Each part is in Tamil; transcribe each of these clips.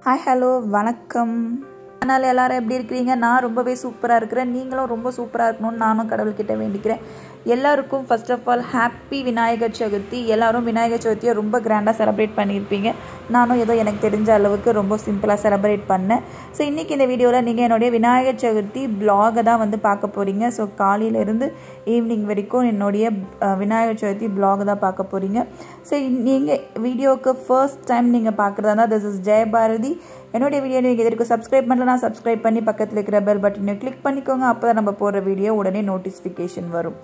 ஹாய் ஹலோ வணக்கம் அதனால் எல்லாரும் எப்படி இருக்கிறீங்க நான் ரொம்பவே சூப்பராக இருக்கிறேன் நீங்களும் ரொம்ப சூப்பராக இருக்கணும்னு நானும் கடவுள்கிட்ட வேண்டிக்கிறேன் எல்லாருக்கும் first of all happy Vinayagar Chaturthi எல்லாரும் விநாயகர் சதுர்த்தியை ரொம்ப கிராண்டாக செலிப்ரேட் பண்ணியிருப்பீங்க நானும் ஏதோ எனக்கு தெரிஞ்ச அளவுக்கு ரொம்ப சிம்பிளாக செலிப்ரேட் பண்ணேன் ஸோ இன்றைக்கி இந்த வீடியோவில் நீங்கள் என்னுடைய விநாயகர் சதுர்த்தி பிளாகை தான் வந்து பார்க்க போகிறீங்க ஸோ காலையிலேருந்து ஈவினிங் வரைக்கும் என்னுடைய அஹ், விநாயகர் சதுர்த்தி பிளாக் தான் பார்க்க போகிறீங்க ஸோ நீங்கள் வீடியோவுக்கு ஃபர்ஸ்ட் டைம் நீங்கள் பார்க்குறதா இருந்தால் திஸ் இஸ் ஜெயபாரதி என்னுடைய வீடியோ நீங்கள் இது வரைக்கும் சப்ஸ்கிரைப் பண்ணலனா சப்ஸ்கிரைப் பண்ணி பக்கத்தில் இருக்கிற பெல் பட்டனை கிளிக் பண்ணிக்கோங்க அப்போ தான் நம்ம போடுற வீடியோ உடனே நோட்டிஃபிகேஷன் வரும்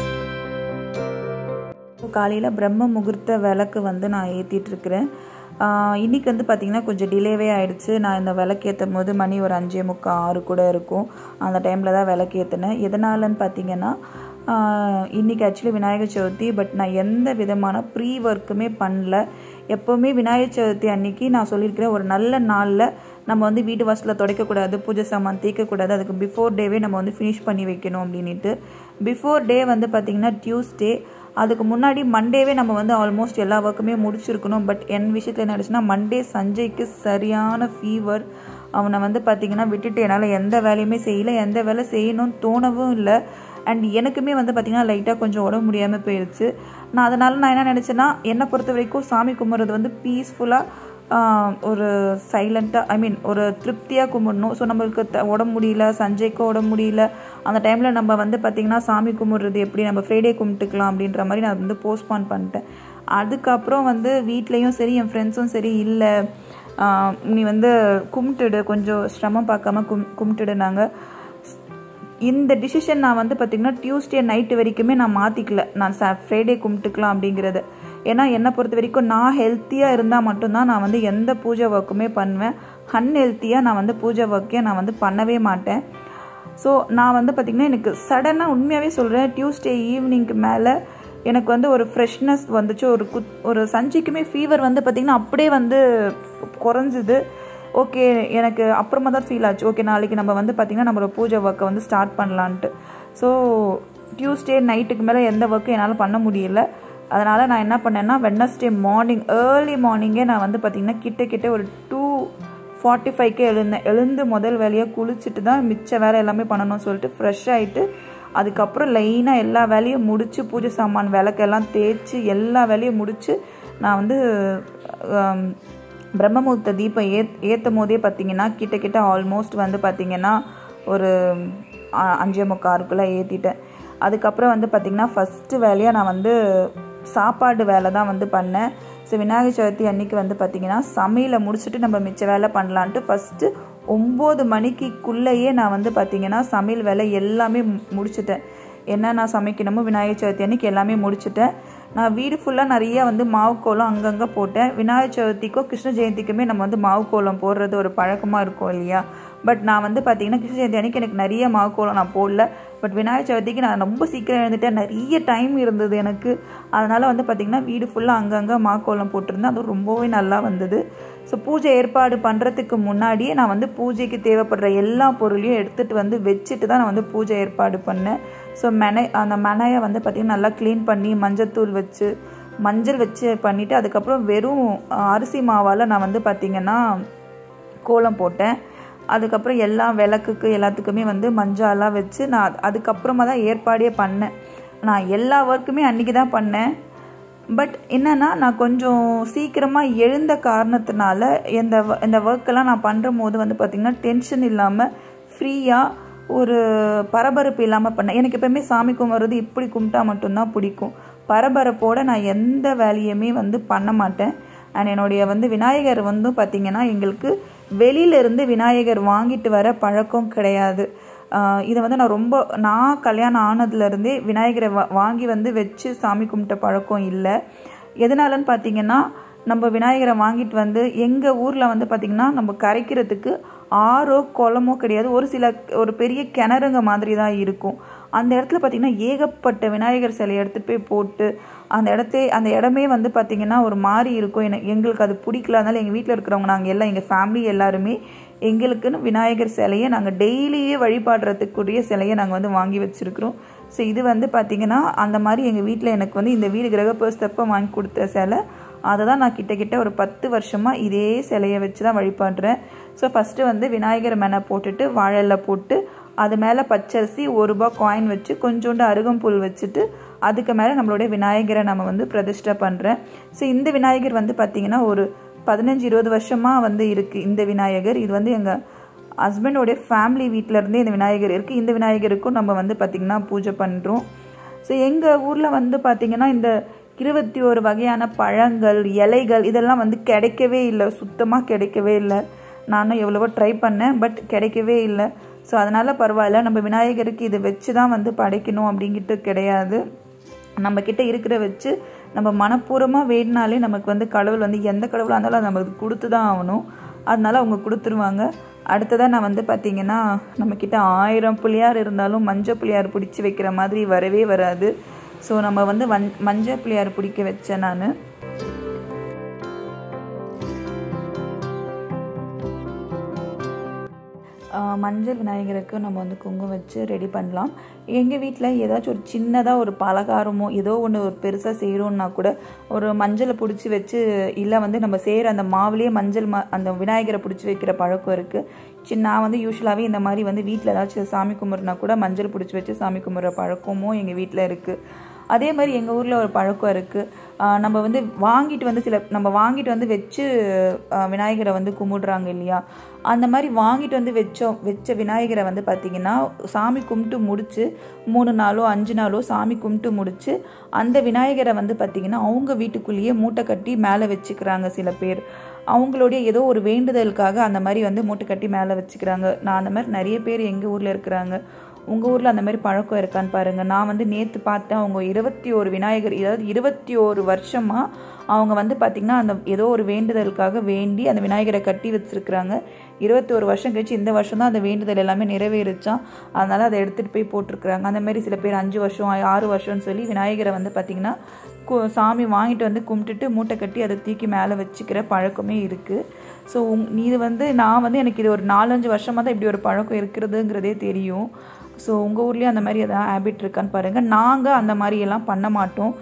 காலையில் பிரம்ம முகூர்த்த விளக்கு வந்து நான் ஏற்றிட்டு இருக்கிறேன் இன்றைக்கி வந்து பார்த்திங்கன்னா கொஞ்சம் டிலேவே ஆயிடுச்சு நான் இந்த விளக்கு ஏற்றும் போது மணி ஒரு அஞ்சே முக்கால் ஆறு கூட இருக்கும் அந்த டைமில் தான் விளக்கு ஏற்றினேன் எதனாலன்னு பார்த்தீங்கன்னா இன்றைக்கி ஆக்சுவலி விநாயகர் சதுர்த்தி பட் நான் எந்த விதமான ப்ரீ ஒர்க்குமே பண்ணல எப்போவுமே விநாயகர் சதுர்த்தி அன்னைக்கு நான் சொல்லியிருக்கிறேன் ஒரு நல்ல நாளில் நம்ம வந்து வீட்டு வாசலில் துடைக்கக்கூடாது பூஜை சாமான் தேய்க்கக்கூடாது அதுக்கு பிஃபோர் டேவே நம்ம வந்து ஃபினிஷ் பண்ணி வைக்கணும் அப்படின்ட்டு பிஃபோர் டே வந்து பார்த்திங்கன்னா டியூஸ்டே அதுக்கு முன்னாடி மண்டேவே நம்ம வந்து ஆல்மோஸ்ட் எல்லா ஒர்க்குமே முடிச்சிருக்கணும் பட் என் விஷயத்தில் என்ன ஆயிடுச்சுன்னா மண்டே சஞ்சய்க்கு சரியான ஃபீவர் அவனை வந்து பார்த்திங்கன்னா விட்டுட்டு என்னால் எந்த வேலையுமே செய்யல எந்த வேலை செய்யணும்னு தோணவும் இல்லை அண்ட் எனக்குமே வந்து பார்த்திங்கன்னா லைட்டாக கொஞ்சம் உடம்பு முடியாமல் போயிடுச்சு நான் அதனால் நான் என்ன நினச்சேன்னா என்னை பொறுத்த வரைக்கும் சாமி கும்பிட்றது வந்து பீஸ்ஃபுல்லாக ஒரு சைலண்ட்டாக ஐ மீன் ஒரு திருப்தியாக கும்பிடணும் ஸோ நம்மளுக்கு த- உடம்பு முடியல சஞ்சய்க்கும் உடம்பு முடியல அந்த டைமில் நம்ம வந்து பார்த்திங்கன்னா சாமி கும்பிட்றது எப்படி நம்ம ஃப்ரைடே கும்பிட்டுக்கலாம் அப்படின்ற மாதிரி நான் வந்து போஸ்ட்பான் பண்ணிட்டேன் அதுக்கப்புறம் வந்து வீட்லேயும் சரி என் ஃப்ரெண்ட்ஸும் சரி இல்லை நீ வந்து கும்பிட்டுடு கொஞ்சம் சிரமம் பார்க்காம கும் கும்பிட்டுடுனாங்க இந்த டிசிஷன் நான் வந்து பார்த்திங்கன்னா டியூஸ்டே நைட்டு வரைக்குமே நான் மாற்றிக்கல நான் ச ஃப்ரைடே கும்பிட்டுக்கலாம் அப்படிங்கிறது ஏன்னா என்னை பொறுத்த வரைக்கும் நான் ஹெல்த்தியாக இருந்தால் மட்டும்தான் நான் வந்து எந்த பூஜை ஒர்க்குமே பண்ணுவேன் அன்ஹெல்த்தியாக நான் வந்து பூஜை ஒர்க்கே நான் வந்து பண்ணவே மாட்டேன் ஸோ நான் வந்து பார்த்திங்கன்னா எனக்கு சடனாக உண்மையாகவே சொல்கிறேன் டியூஸ்டே ஈவினிங்க்கு மேலே எனக்கு வந்து ஒரு ஃப்ரெஷ்னஸ் வந்துச்சு ஒரு குத் ஒரு சஞ்சிக்குமே ஃபீவர் வந்து பார்த்திங்கன்னா அப்படியே வந்து குறைஞ்சிது ஓகே எனக்கு அப்புறமா தான் ஃபீல் ஆச்சு ஓகே நாளைக்கு நம்ம வந்து பார்த்திங்கன்னா நம்மளோட பூஜை ஒர்க்கை வந்து ஸ்டார்ட் பண்ணலான்ட்டு ஸோ டியூஸ்டே நைட்டுக்கு மேலே எந்த ஒர்க்கும் என்னால் பண்ண முடியல அதனால் நான் என்ன பண்ணேன்னா வெட்னஸ்டே மார்னிங் ஏர்லி மார்னிங்கே நான் வந்து பார்த்திங்கன்னா கிட்ட கிட்ட ஒரு டூ ஃபார்ட்டி ஃபைவ்க்கே எழுந்தேன் எழுந்து முதல் வேலையாக குளிச்சுட்டு தான் மிச்ச வேலை எல்லாமே பண்ணணும்னு சொல்லிட்டு ஃப்ரெஷ் ஆகிட்டு அதுக்கப்புறம் லைனாக எல்லா வேலையும் முடித்து பூஜை சாமான் விளக்கெல்லாம் தேய்ச்சி எல்லா வேலையும் முடித்து நான் வந்து ஆம், பிரம்மமுகூர்த்த தீபம் ஏத் ஏற்றும் போதே பார்த்தீங்கன்னா கிட்ட கிட்ட ஆல்மோஸ்ட் வந்து பார்த்தீங்கன்னா ஒரு அ- அஞ்சே முக்காருக்குள்ளே ஏற்றிட்டேன் அதுக்கப்புறம் வந்து பார்த்திங்கன்னா ஃபஸ்ட்டு வேலையாக நான் வந்து சாப்பாடு வேலை தான் வந்து பண்ணேன் ஸோ விநாயகர் சதுர்த்தி அன்னைக்கு வந்து பார்த்திங்கன்னா சமையலை முடிச்சுட்டு நம்ம மிச்ச வேலை பண்ணலான்ட்டு ஃபஸ்ட்டு ஒம்பது மணிக்குள்ளேயே நான் வந்து பார்த்திங்கன்னா சமையல் வேலை எல்லாமே மு- முடிச்சிட்டேன் என்ன நான் சமைக்கணுமோ விநாயகர் சதுர்த்தி அன்னைக்கு எல்லாமே முடிச்சிட்டேன் நான் வீடு ஃபுல்லாக நிறைய வந்து மாவு கோலம் அங்கங்கே போட்டேன் விநாயகர் சதுர்த்திக்கும் கிருஷ்ண ஜெயந்திக்குமே நம்ம வந்து மாவு கோலம் போடுறது ஒரு பழக்கமாக இருக்கும் இல்லையா பட் நான் வந்து பார்த்தீங்கன்னா கிருஷ்ண ஜெயந்தி அன்னைக்கு எனக்கு நிறைய மாவு கோலம் நான் போடல பட் விநாயகர் சதுர்த்திக்கு நான் ரொம்ப சீக்கிரம் எழுந்துட்டேன் நிறைய டைம் இருந்தது எனக்கு அதனால் வந்து பார்த்திங்கன்னா வீடு ஃபுல்லாக அங்கங்கே மாக்கோலம் போட்டிருந்தேன் அது ரொம்பவே நல்லா வந்தது ஸோ பூஜை ஏற்பாடு பண்ணுறதுக்கு முன்னாடியே நான் வந்து பூஜைக்கு தேவைப்படுற எல்லா பொருளையும் எடுத்துகிட்டு வந்து வச்சுட்டு தான் நான் வந்து பூஜை ஏற்பாடு பண்ணேன் ஸோ மெனை அந்த மெனையை வந்து பார்த்திங்கன்னா நல்லா க்ளீன் பண்ணி மஞ்சத்தூள் வச்சு மஞ்சள் வச்சு பண்ணிவிட்டு அதுக்கப்புறம் வெறும் அஹ், அரிசி மாவால் நான் வந்து பார்த்திங்கன்னா கோலம் போட்டேன் அதுக்கப்புறம் எல்லா விளக்குக்கு எல்லாத்துக்குமே வந்து மஞ்சாலாம் வச்சு நான் அது- அதுக்கப்புறமா தான் ஏற்பாடே பண்ணேன் நான் எல்லா ஒர்க்குமே அன்றைக்கி தான் பண்ணேன் பட் என்னன்னா நான் கொஞ்சம் சீக்கிரமாக எழுந்த காரணத்தினால இந்த wo- இந்த ஒர்க்கெல்லாம் நான் பண்ணுற போது வந்து பார்த்திங்கன்னா டென்ஷன் இல்லாமல் ஃப்ரீயாக ஒரு பரபரப்பு இல்லாமல் பண்ணேன் எனக்கு எப்பவுமே சாமி கும்பிட்றது இப்படி கும்பிட்டா மட்டும்தான் பிடிக்கும் பரபரப்போட நான் எந்த வேலையுமே வந்து பண்ண மாட்டேன் அண்ட் என்னுடைய வந்து விநாயகர் வந்து பார்த்திங்கன்னா எங்களுக்கு வெளியிலேருந்து விநாயகர் வாங்கிட்டு வர பழக்கம் கிடையாது ஆஹ் இதை வந்து நான் ரொம்ப நான் கல்யாணம் ஆனதுலேருந்தே விநாயகரை வா வாங்கி வந்து வச்சு சாமி கும்பிட்ட பழக்கம் இல்லை எதனாலன்னு பார்த்தீங்கன்னா நம்ம விநாயகரை வாங்கிட்டு வந்து எங்கள் ஊரில் வந்து பார்த்திங்கன்னா நம்ம கரைக்கிறதுக்கு ஆறோ குளமோ கிடையாது ஒரு சில ஒரு பெரிய கிணறுங்க மாதிரி தான் இருக்கும் அந்த இடத்துல பார்த்திங்கன்னா ஏகப்பட்ட விநாயகர் சிலையை எடுத்துகிட்டு போய் போட்டு அந்த இடத்தே அந்த இடமே வந்து பார்த்திங்கன்னா ஒரு மாதிரி இருக்கும் எனக்கு எங்களுக்கு அது பிடிக்கல அதனால எங்கள் வீட்டில் இருக்கிறவங்க நாங்கள் எல்லாம் எங்கள் ஃபேமிலி எல்லாருமே எங்களுக்குன்னு விநாயகர் சிலையை நாங்கள் டெய்லியே வழிபாடுறதுக்குரிய சிலையை நாங்கள் வந்து வாங்கி வச்சுருக்குறோம் ஸோ இது வந்து பார்த்திங்கன்னா அந்த மாதிரி எங்கள் வீட்டில் எனக்கு வந்து இந்த வீடு கிரகப்பிரஸ்தப்ப வாங்கி கொடுத்த சிலை அதை தான் நான் கிட்ட கிட்ட ஒரு பத்து வருஷமாக இதே சிலையை வச்சு தான் வழிபடுறேன் ஸோ ஃபஸ்ட்டு வந்து விநாயகர் மேலே போட்டுட்டு வாழலை போட்டு அது மேலே பச்சரிசி ஒரு ரூபா காயின் வச்சு கொஞ்சோண்டு அருகம்புல் வச்சுட்டு அதுக்கு மேலே நம்மளுடைய விநாயகரை நம்ம வந்து பிரதிஷ்டை பண்ணுறேன் ஸோ இந்த விநாயகர் வந்து பார்த்திங்கன்னா ஒரு பதினஞ்சு இருபது வருஷமாக வந்து இருக்குது இந்த விநாயகர் இது வந்து எங்கள் ஹஸ்பண்டோடைய ஃபேமிலி வீட்டிலேருந்தே இந்த விநாயகர் இருக்குது இந்த விநாயகருக்கும் நம்ம வந்து பார்த்திங்கன்னா பூஜை பண்ணுறோம் ஸோ எங்கள் ஊரில் வந்து பார்த்திங்கன்னா இந்த இருபத்தி ஒரு வகையான பழங்கள் இலைகள் இதெல்லாம் வந்து கிடைக்கவே இல்லை சுத்தமாக கிடைக்கவே இல்லை நானும் எவ்வளவோ ட்ரை பண்ணேன் பட் கிடைக்கவே இல்லை ஸோ அதனால் பரவாயில்ல நம்ம விநாயகருக்கு இதை வச்சு தான் வந்து படைக்கணும் அப்படிங்கிட்டு கிடையாது நம்ம கிட்ட இருக்கிற வச்சு நம்ம மனப்பூர்வமாக வேடினாலே நமக்கு வந்து கடவுள் வந்து எந்த கடவுளாக இருந்தாலும் அது நமக்கு கொடுத்து தான் ஆகணும் அதனால அவங்க கொடுத்துருவாங்க அடுத்ததாக நான் வந்து பார்த்திங்கன்னா நம்மக்கிட்ட ஆயிரம் புளியார் இருந்தாலும் மஞ்சள் புளியார் பிடிச்சி வைக்கிற மாதிரி வரவே வராது ஸோ நம்ம வந்து வன் மஞ்சள் புளியார் பிடிக்க வச்சேன் நான் மஞ்சள் விநாயகருக்கு நம்ம வந்து குங்குமம் வச்சு ரெடி பண்ணலாம் எங்கள் வீட்டில் ஏதாச்சும் ஒரு சின்னதாக ஒரு பலகாரமோ ஏதோ ஒன்று ஒரு பெருசாக செய்கிறோன்னா கூட ஒரு மஞ்சளை பிடிச்சி வச்சு இல்லை வந்து நம்ம செய்கிற அந்த மாவுலேயே மஞ்சள் மா அந்த விநாயகரை பிடிச்சி வைக்கிற பழக்கம் இருக்குது சின்ன நான் வந்து யூஸ்வலாகவே இந்த மாதிரி வந்து வீட்டில் ஏதாச்சும் சாமி கும்பிட்றனா கூட மஞ்சள் பிடிச்சி வச்சு சாமி கும்பிட்ற பழக்கமும் எங்கள் வீட்டில் இருக்குது அதே மாதிரி எங்கள் ஊரில் ஒரு பழக்கம் இருக்குது நம்ம வந்து வாங்கிட்டு வந்து சில நம்ம வாங்கிட்டு வந்து வச்சு விநாயகரை வந்து கும்பிடுறாங்க இல்லையா அந்த மாதிரி வாங்கிட்டு வந்து வச்சோம் வச்ச விநாயகரை வந்து பார்த்திங்கன்னா சாமி கும்பிட்டு முடிச்சு மூணு நாளோ அஞ்சு நாளோ சாமி கும்பிட்டு முடிச்சு அந்த விநாயகரை வந்து பார்த்திங்கன்னா அவங்க வீட்டுக்குள்ளேயே மூட்டை கட்டி மேலே வச்சுக்கிறாங்க சில பேர் அவங்களுடைய ஏதோ ஒரு வேண்டுதலுக்காக அந்த மாதிரி வந்து மூட்டை கட்டி மேலே வச்சுக்கிறாங்க நான் அந்த மாதிரி நிறைய பேர் எங்கள் ஊரில் இருக்கிறாங்க உங்கள் ஊரில் அந்த மாதிரி பழக்கம் இருக்கான்னு பாருங்கள் நான் வந்து நேற்று பார்த்தேன் அவங்க இருபத்தி ஒரு விநாயகர் அதாவது இருபத்தி ஒரு வருஷமாக அவங்க வந்து பார்த்திங்கன்னா அந்த ஏதோ ஒரு வேண்டுதலுக்காக வேண்டி அந்த விநாயகரை கட்டி வச்சுருக்குறாங்க இருபத்தி ஒரு வருஷம் கழிச்சு இந்த வருஷம் தான் அந்த வேண்டுதல் எல்லாமே நிறைவேறிச்சான் அதனால் அதை எடுத்துகிட்டு போய் போட்டிருக்குறாங்க அந்த மாதிரி சில பேர் அஞ்சு வருஷம் ஆறு வருஷம்னு சொல்லி விநாயகரை வந்து பார்த்திங்கன்னா சாமி வாங்கிட்டு வந்து கும்பிட்டுட்டு மூட்டை கட்டி அதை தூக்கி மேலே வச்சுக்கிற பழக்கமே இருக்குது ஸோ உங் இது வந்து நான் வந்து எனக்கு இது ஒரு நாலஞ்சு வருஷமாக தான் இப்படி ஒரு பழக்கம் இருக்கிறதுங்கிறதே தெரியும் ஸோ உங்கள் ஊர்லேயும் அந்த மாதிரி எதாவது ஹேபிட் இருக்கான்னு பாருங்கள் நாங்கள் அந்த மாதிரியெல்லாம் பண்ண மாட்டோம்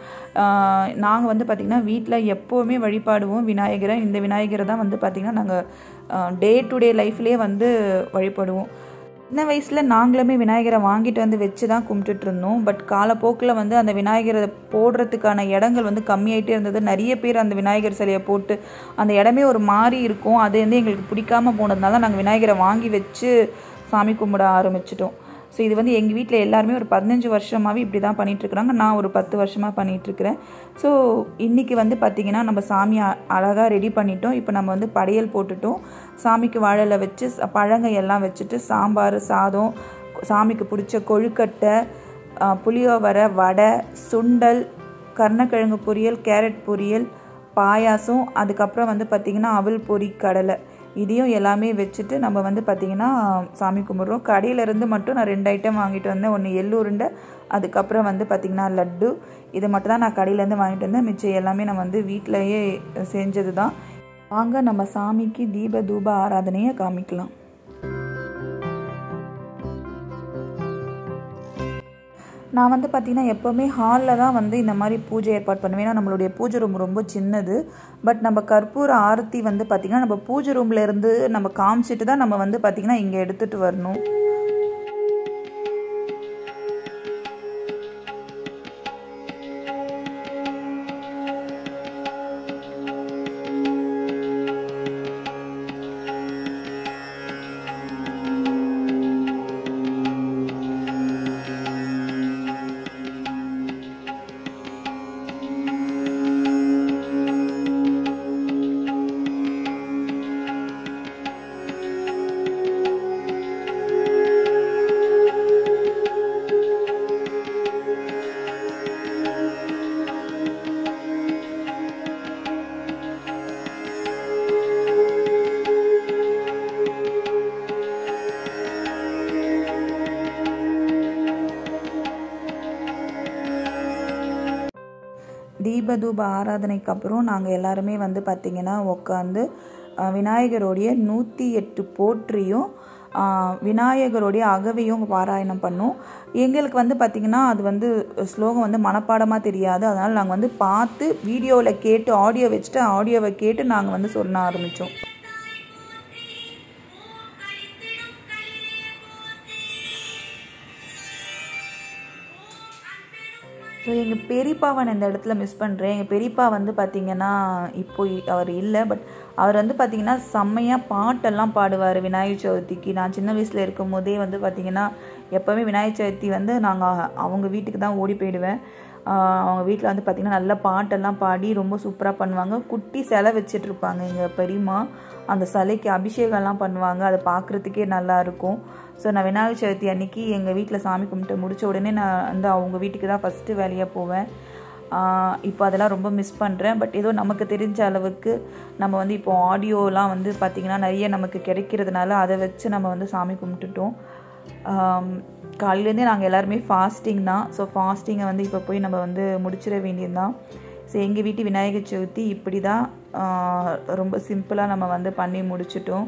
நாங்கள் வந்து பார்த்திங்கன்னா வீட்டில் எப்போவுமே வழிபாடுவோம் விநாயகரை இந்த விநாயகரை தான் வந்து பார்த்திங்கன்னா நாங்கள் டே டு டே லைஃப்லேயே வந்து வழிபடுவோம் சின்ன வயசில் நாங்களுமே விநாயகரை வாங்கிட்டு வந்து வச்சு தான் கும்பிட்டுட்டு இருந்தோம் பட் காலப்போக்கில் வந்து அந்த விநாயகரை போடுறதுக்கான இடங்கள் வந்து கம்மியாயிட்டே இருந்தது நிறைய பேர் அந்த விநாயகர் சிலையை போட்டு அந்த இடமே ஒரு மாதிரி இருக்கும் அது வந்து எங்களுக்கு பிடிக்காம போனதுனால நாங்கள் விநாயகரை வாங்கி வச்சு சாமி கும்பிட ஆரம்பிச்சிட்டோம் ஸோ இது வந்து எங்கள் வீட்டில் எல்லாருமே ஒரு பதினஞ்சு வருஷமாகவே இப்படி தான் பண்ணிகிட்ருக்குறாங்க நான் ஒரு பத்து வருஷமாக பண்ணிகிட்ருக்கிறேன் ஸோ இன்றைக்கி வந்து பார்த்திங்கன்னா நம்ம சாமியை அழகாக ரெடி பண்ணிட்டோம் இப்போ நம்ம வந்து படையல் போட்டுட்டோம் சாமிக்கு வாழலை வச்சு பழங்க எல்லாம் வச்சுட்டு சாம்பார் சாதம் சாமிக்கு பிடிச்ச கொழுக்கட்டை புளியோவரை வடை சுண்டல் கருணக்கிழங்கு பொரியல் கேரட் பொரியல் பாயாசம் அதுக்கப்புறம் வந்து பார்த்திங்கன்னா அவல் பொரி கடலை இதையும் எல்லாமே வச்சுட்டு நம்ம வந்து பார்த்திங்கன்னா சாமி கும்பிட்றோம் கடையிலேருந்து மட்டும் நான் ரெண்டு ஐட்டம் வாங்கிட்டு வந்தேன் ஒன்று எள்ளுருண்டை அதுக்கப்புறம் வந்து பார்த்திங்கன்னா லட்டு இது மட்டும் தான் நான் கடையிலேருந்து வாங்கிட்டு வந்தேன் மிச்சம் எல்லாமே நான் வந்து வீட்டிலையே செஞ்சது தான் வாங்க நம்ம சாமிக்கு தீப தூப ஆராதனையை காமிக்கலாம் நான் வந்து பார்த்திங்கன்னா எப்போவுமே ஹாலில் தான் வந்து இந்த மாதிரி பூஜை ஏற்பாடு பண்ணுவேன் ஏன்னா நம்மளுடைய பூஜை ரூம் ரொம்ப சின்னது பட் நம்ம கற்பூர ஆரத்தி வந்து பார்த்திங்கன்னா நம்ம பூஜை ரூமில் இருந்து நம்ம காமிச்சிட்டு தான் நம்ம வந்து பார்த்திங்கன்னா இங்கே எடுத்துகிட்டு வரணும் தீபதூப ஆராதனைக்கு அப்புறம் நாங்கள் எல்லாருமே வந்து பார்த்திங்கன்னா உட்காந்து விநாயகருடைய நூற்றி எட்டு போற்றியும் விநாயகருடைய அகவையும் பாராயணம் பண்ணோம் எங்களுக்கு வந்து பார்த்திங்கன்னா அது வந்து ஸ்லோகம் வந்து மனப்பாடமாக தெரியாது அதனால் நாங்கள் வந்து பார்த்து வீடியோவில் கேட்டு ஆடியோ வச்சுட்டு ஆடியோவை கேட்டு நாங்கள் வந்து சொல்ல ஆரம்பித்தோம் ஸோ எங்கள் பெரியப்பாவை நான் இந்த இடத்துல மிஸ் பண்ணுறேன் எங்கள் பெரியப்பா வந்து பார்த்திங்கன்னா இப்போ அவர் இல்லை பட் அவர் வந்து பார்த்திங்கன்னா செம்மையாக பாட்டெல்லாம் பாடுவார் விநாயகர் சதுர்த்திக்கு நான் சின்ன வயசில் இருக்கும் போதே வந்து பார்த்திங்கன்னா எப்போவுமே விநாயகர் சதுர்த்தி வந்து நாங்கள் அவங்க வீட்டுக்கு தான் ஓடி போயிடுவேன் அவங்க வீட்டில் வந்து பார்த்திங்கன்னா நல்ல பாட்டெல்லாம் பாடி ரொம்ப சூப்பராக பண்ணுவாங்க குட்டி சிலை வச்சிட்ருப்பாங்க எங்கள் பெரியம்மா அந்த சிலைக்கு அபிஷேகம்லாம் பண்ணுவாங்க அதை பார்க்குறதுக்கே நல்லாயிருக்கும் ஸோ நான் விநாயகர் சதுர்த்தி அன்னைக்கு எங்கள் வீட்டில் சாமி கும்பிட்டு முடித்த உடனே நான் வந்து அவங்க வீட்டுக்கு தான் ஃபஸ்ட்டு வேலையாக போவேன் இப்போ அதெல்லாம் ரொம்ப மிஸ் பண்ணுறேன் பட் ஏதோ நமக்கு தெரிஞ்ச அளவுக்கு நம்ம வந்து இப்போ ஆடியோலாம் வந்து பார்த்திங்கன்னா நிறைய நமக்கு கிடைக்கிறதுனால அதை வச்சு நம்ம வந்து சாமி கும்பிட்டுட்டோம் காலையிலேருந்தே நாங்கள் எல்லாருமே ஃபாஸ்டிங் தான் ஸோ ஃபாஸ்டிங்கை வந்து இப்போ போய் நம்ம வந்து முடிச்சிட வேண்டியது தான் ஸோ எங்கள் வீட்டு விநாயகர் சதுர்த்தி இப்படி தான் ரொம்ப சிம்பிளாக நம்ம வந்து பண்ணி முடிச்சிட்டோம்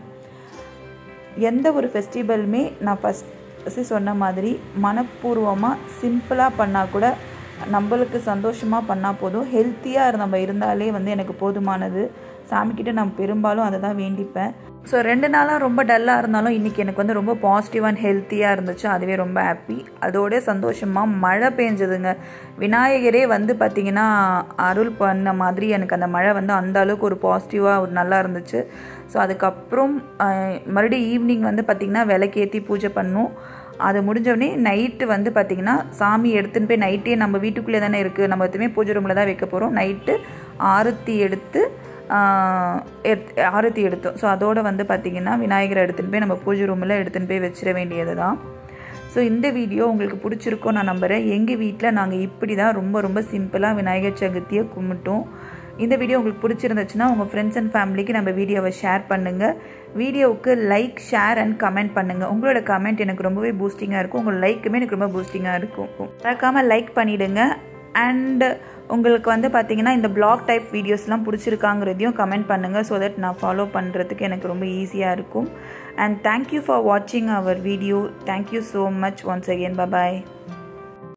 எந்த ஒரு ஃபெஸ்டிவலுமே நான் ஃபஸ்ட்டு சொன்ன மாதிரி மனப்பூர்வமாக சிம்பிளாக பண்ணால் கூட நம்மளுக்கு சந்தோஷமாக பண்ணால் போதும் ஹெல்த்தியாக நம்ம இருந்தாலே வந்து எனக்கு போதுமானது சாமிக்கிட்ட நான் பெரும்பாலும் அதை தான் வேண்டிப்பேன் ஸோ ரெண்டு நாளாக ரொம்ப டல்லாக இருந்தாலும் இன்றைக்கி எனக்கு வந்து ரொம்ப பாசிட்டிவ் அண்ட் ஹெல்த்தியாக இருந்துச்சு அதுவே ரொம்ப ஹாப்பி அதோட சந்தோஷமாக மழை பெஞ்சதுங்க விநாயகரே வந்து பார்த்திங்கன்னா அருள் பண்ண மாதிரி எனக்கு அந்த மழை வந்து அந்த அளவுக்கு ஒரு பாசிட்டிவாக ஒரு நல்லா இருந்துச்சு ஸோ அதுக்கப்புறம் மறுபடியும் ஈவினிங் வந்து பார்த்திங்கன்னா விளக்கேற்றி பூஜை பண்ணோம் அது முடிஞ்சோடனே நைட்டு வந்து பார்த்திங்கன்னா சாமி எடுத்துன்னு போய் நைட்டே நம்ம வீட்டுக்குள்ளே தானே இருக்குது நம்ம எதுவுமே பூஜை ரூமில் தான் வைக்க போகிறோம் நைட்டு ஆரத்தி எடுத்து ஆரத்தி எடுத்தோம் ஸோ அதோடு வந்து பார்த்திங்கன்னா விநாயகரை எடுத்துன்னு போய் நம்ம பூஜை ரூமில் எடுத்துன்னு போய் வச்சிட வேண்டியது தான் ஸோ இந்த வீடியோ உங்களுக்கு பிடிச்சிருக்கோம் நான் நம்புகிறேன் எங்கள் வீட்டில் நாங்கள் இப்படி தான் ரொம்ப ரொம்ப சிம்பிளாக விநாயகர் சதுர்த்தியை கும்பிட்டோம் இந்த வீடியோ உங்களுக்கு பிடிச்சிருந்துச்சுன்னா உங்கள் ஃப்ரெண்ட்ஸ் அண்ட் ஃபேமிலிக்கு நம்ம வீடியோவை ஷேர் பண்ணுங்கள் வீடியோவுக்கு லைக் ஷேர் அண்ட் கமெண்ட் பண்ணுங்கள் உங்களோட கமெண்ட் எனக்கு ரொம்பவே பூஸ்டிங்காக இருக்கும் உங்கள் லைக்குமே எனக்கு ரொம்ப பூஸ்டிங்காக இருக்கும் மறக்காமல் லைக் பண்ணிவிடுங்க அண்ட் உங்களுக்கு வந்து பார்த்தீங்கன்னா இந்த பிளாக் டைப் வீடியோஸ்லாம் பிடிச்சிருக்காங்கிறதையும் கமெண்ட் பண்ணுங்கள் ஸோ தட் நான் ஃபாலோ பண்ணுறதுக்கு எனக்கு ரொம்ப ஈஸியாக இருக்கும் அண்ட் தேங்க்யூ ஃபார் வாட்சிங் our video thank you so much once again bye bye